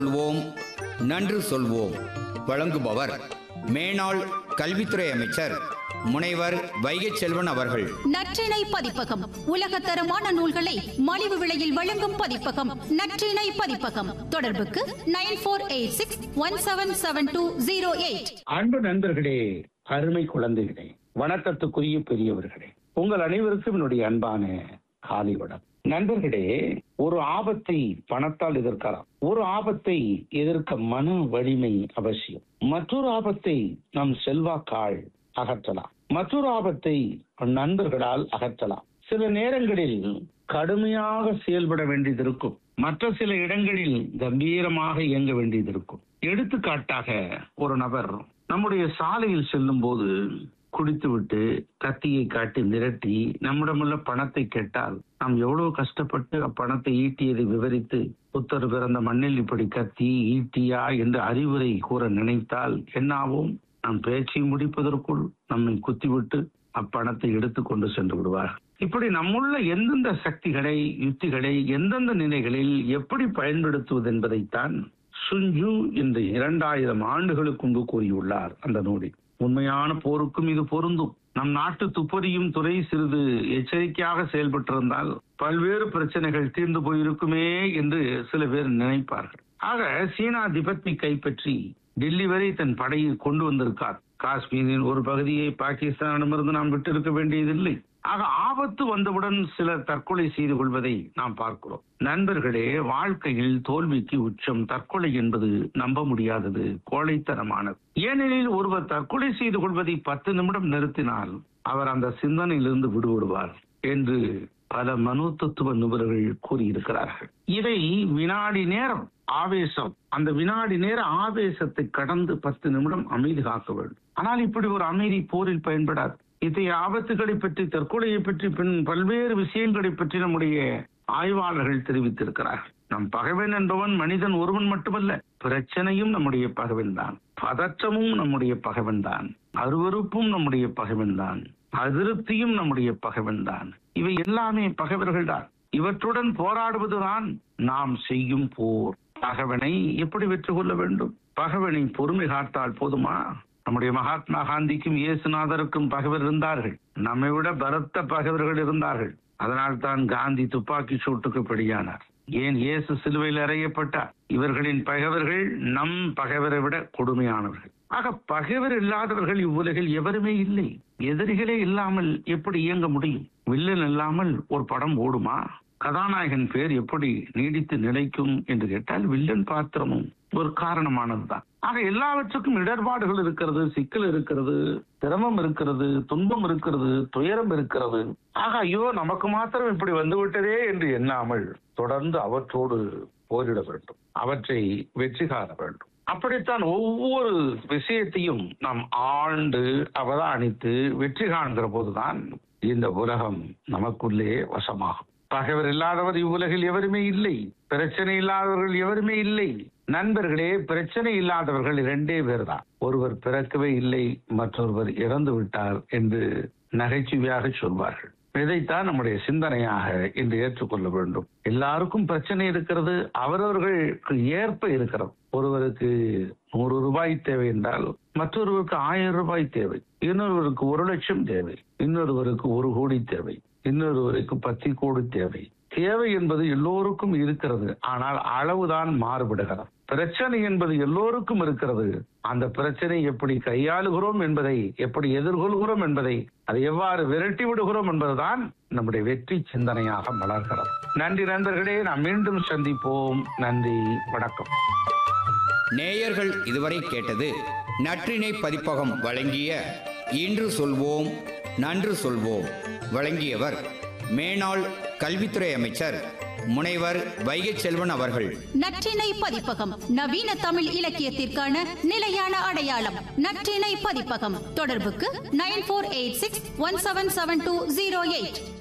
சொல்வோம் நன்று சொல்வோம் வழங்குபவர் மேனாள் கல்வித்துறை அமைச்சர் முனைவர் வைகை செல்வன் அவர்கள் நற்றிணை பதிப்பகம் உலகத்தரமான நூல்களை மலிவு விலையில் வழங்கும் பதிப்பகம் நற்றிணை பதிப்பகம் தொடர்புக்கு nine four eight six one seven seven two zero eight அன்பு நண்பர்களே அருமை குழந்தைகளே வணக்கத்துக்குரிய பெரியவர்களே உங்கள் அனைவருக்கும் என்னுடைய அன்பான காலை வணக்கம் நண்பர்களே ஒரு ஆபத்தை பணத்தால் எதிர்க்கலாம் ஒரு ஆபத்தை எதிர்க்க மன வலிமை அவசியம் மற்றொரு ஆபத்தை நம் செல்வாக்கால் அகற்றலாம் மற்றொரு ஆபத்தை நண்பர்களால் அகற்றலாம் சில நேரங்களில் கடுமையாக செயல்பட வேண்டியது இருக்கும் மற்ற சில இடங்களில் கம்பீரமாக இயங்க வேண்டியது இருக்கும் எடுத்துக்காட்டாக ஒரு நபர் நம்முடைய சாலையில் செல்லும் போது குடித்துவிட்டு கத்தியை காட்டி மிரட்டி நம்மிடமுள்ள பணத்தை கேட்டால் நாம் எவ்வளவு கஷ்டப்பட்டு அப்பணத்தை ஈட்டியதை விவரித்து புத்தர் பிறந்த மண்ணில் இப்படி கத்தி ஈட்டியா என்று அறிவுரை கூற நினைத்தால் என்னாவும் நம் பேச்சை முடிப்பதற்குள் நம்மை குத்திவிட்டு அப்பணத்தை எடுத்துக்கொண்டு சென்று விடுவார் இப்படி நம்முள்ள எந்தெந்த சக்திகளை யுத்திகளை எந்தெந்த நிலைகளில் எப்படி பயன்படுத்துவது என்பதைத்தான் சுஞ்சு என்று இரண்டாயிரம் ஆண்டுகளுக்கு முன்பு கூறியுள்ளார் அந்த நூலில் உண்மையான போருக்கும் இது பொருந்தும் நம் நாட்டு துப்பறியும் துறை சிறிது எச்சரிக்கையாக செயல்பட்டிருந்தால் பல்வேறு பிரச்சனைகள் தீர்ந்து போயிருக்குமே என்று சில பேர் நினைப்பார்கள் ஆக சீனா திபெத்தை கைப்பற்றி டெல்லி வரை தன் படையை கொண்டு வந்திருக்கார் காஷ்மீரின் ஒரு பகுதியை பாகிஸ்தானிடமிருந்து நாம் விட்டிருக்க வேண்டியதில்லை ஆக ஆபத்து வந்தவுடன் சிலர் தற்கொலை செய்து கொள்வதை நாம் பார்க்கிறோம் நண்பர்களே வாழ்க்கையில் தோல்விக்கு உச்சம் தற்கொலை என்பது நம்ப முடியாதது கோழைத்தனமானது ஏனெனில் ஒருவர் தற்கொலை செய்து கொள்வதை பத்து நிமிடம் நிறுத்தினால் அவர் அந்த சிந்தனையிலிருந்து விடுபடுவார் என்று பல மனு தத்துவ நிபுணர்கள் கூறியிருக்கிறார்கள் இதை வினாடி நேரம் ஆவேசம் அந்த வினாடி நேர ஆவேசத்தை கடந்து பத்து நிமிடம் அமைதி காக்க வேண்டும் ஆனால் இப்படி ஒரு அமைதி போரில் பயன்படாது இத்தகைய ஆபத்துகளை பற்றி தற்கொலையை பற்றி பின் பல்வேறு விஷயங்களை பற்றி நம்முடைய ஆய்வாளர்கள் தெரிவித்திருக்கிறார்கள் நம் பகைவன் என்பவன் மனிதன் ஒருவன் மட்டுமல்ல பிரச்சனையும் நம்முடைய பகைவன் தான் பதற்றமும் நம்முடைய பகைவன் தான் அருவருப்பும் நம்முடைய பகைவன் தான் அதிருப்தியும் நம்முடைய பகைவன் தான் இவை எல்லாமே பகைவர்கள் தான் இவற்றுடன் போராடுவதுதான் நாம் செய்யும் போர் பகவனை எப்படி வெற்றி கொள்ள வேண்டும் பகவனை பொறுமை காத்தால் போதுமா நம்முடைய மகாத்மா காந்திக்கும் இயேசுநாதருக்கும் பகைவர் இருந்தார்கள் நம்மை விட பலத்த பகைவர்கள் இருந்தார்கள் அதனால் தான் காந்தி துப்பாக்கி சூட்டுக்கு படியானார் ஏன் இயேசு சிலுவையில் அறையப்பட்டார் இவர்களின் பகைவர்கள் நம் பகைவரை விட கொடுமையானவர்கள் ஆக பகைவர் இல்லாதவர்கள் இவ்வுலகில் எவருமே இல்லை எதிரிகளே இல்லாமல் எப்படி இயங்க முடியும் வில்லன் இல்லாமல் ஒரு படம் ஓடுமா கதாநாயகன் பேர் எப்படி நீடித்து நிலைக்கும் என்று கேட்டால் வில்லன் பாத்திரமும் ஒரு காரணமானதுதான் ஆக எல்லாவற்றுக்கும் இடர்பாடுகள் இருக்கிறது சிக்கல் இருக்கிறது சிரமம் இருக்கிறது துன்பம் இருக்கிறது துயரம் இருக்கிறது ஆக ஐயோ நமக்கு மாத்திரம் இப்படி வந்து விட்டதே என்று எண்ணாமல் தொடர்ந்து அவற்றோடு போரிட வேண்டும் அவற்றை வெற்றி காண வேண்டும் அப்படித்தான் ஒவ்வொரு விஷயத்தையும் நாம் ஆண்டு அவதானித்து வெற்றி காண்கிற போதுதான் இந்த உலகம் நமக்குள்ளே வசமாகும் பகைவர் இல்லாதவர் இவ்வுலகில் எவருமே இல்லை பிரச்சனை இல்லாதவர்கள் எவருமே இல்லை நண்பர்களே பிரச்சனை இல்லாதவர்கள் இரண்டே பேர் தான் ஒருவர் பிறக்கவே இல்லை மற்றொருவர் இறந்து விட்டார் என்று நகைச்சுவையாக சொல்வார்கள் இதைத்தான் நம்முடைய சிந்தனையாக இன்று ஏற்றுக்கொள்ள வேண்டும் எல்லாருக்கும் பிரச்சனை இருக்கிறது அவரவர்களுக்கு ஏற்ப இருக்கிறது ஒருவருக்கு நூறு ரூபாய் தேவை என்றால் மற்றொருவருக்கு ஆயிரம் ரூபாய் தேவை இன்னொருவருக்கு ஒரு லட்சம் தேவை இன்னொருவருக்கு ஒரு கோடி தேவை இன்னொருவருக்கு பத்து கோடி தேவை தேவை என்பது எல்லோருக்கும் இருக்கிறது ஆனால் அளவுதான் மாறுபடுகிறது பிரச்சனை என்பது எல்லோருக்கும் இருக்கிறது அந்த பிரச்சனை எப்படி கையாளுகிறோம் என்பதை எப்படி எதிர்கொள்கிறோம் என்பதை அதை எவ்வாறு விரட்டி விடுகிறோம் என்பதுதான் நம்முடைய வெற்றி சிந்தனையாக மலர்கிறது நன்றி நண்பர்களே நாம் மீண்டும் சந்திப்போம் நன்றி வணக்கம் நேயர்கள் இதுவரை கேட்டது நற்றினை பதிப்பகம் வழங்கிய இன்று சொல்வோம் நன்று சொல்வோம் வழங்கியவர் மேனாள் கல்வித்துறை அமைச்சர் முனைவர் வைகை செல்வன் அவர்கள் நற்றினை பதிப்பகம் நவீன தமிழ் இலக்கியத்திற்கான நிலையான அடையாளம் நற்றினை பதிப்பகம் தொடர்புக்கு nine four eight six one seven seven two zero eight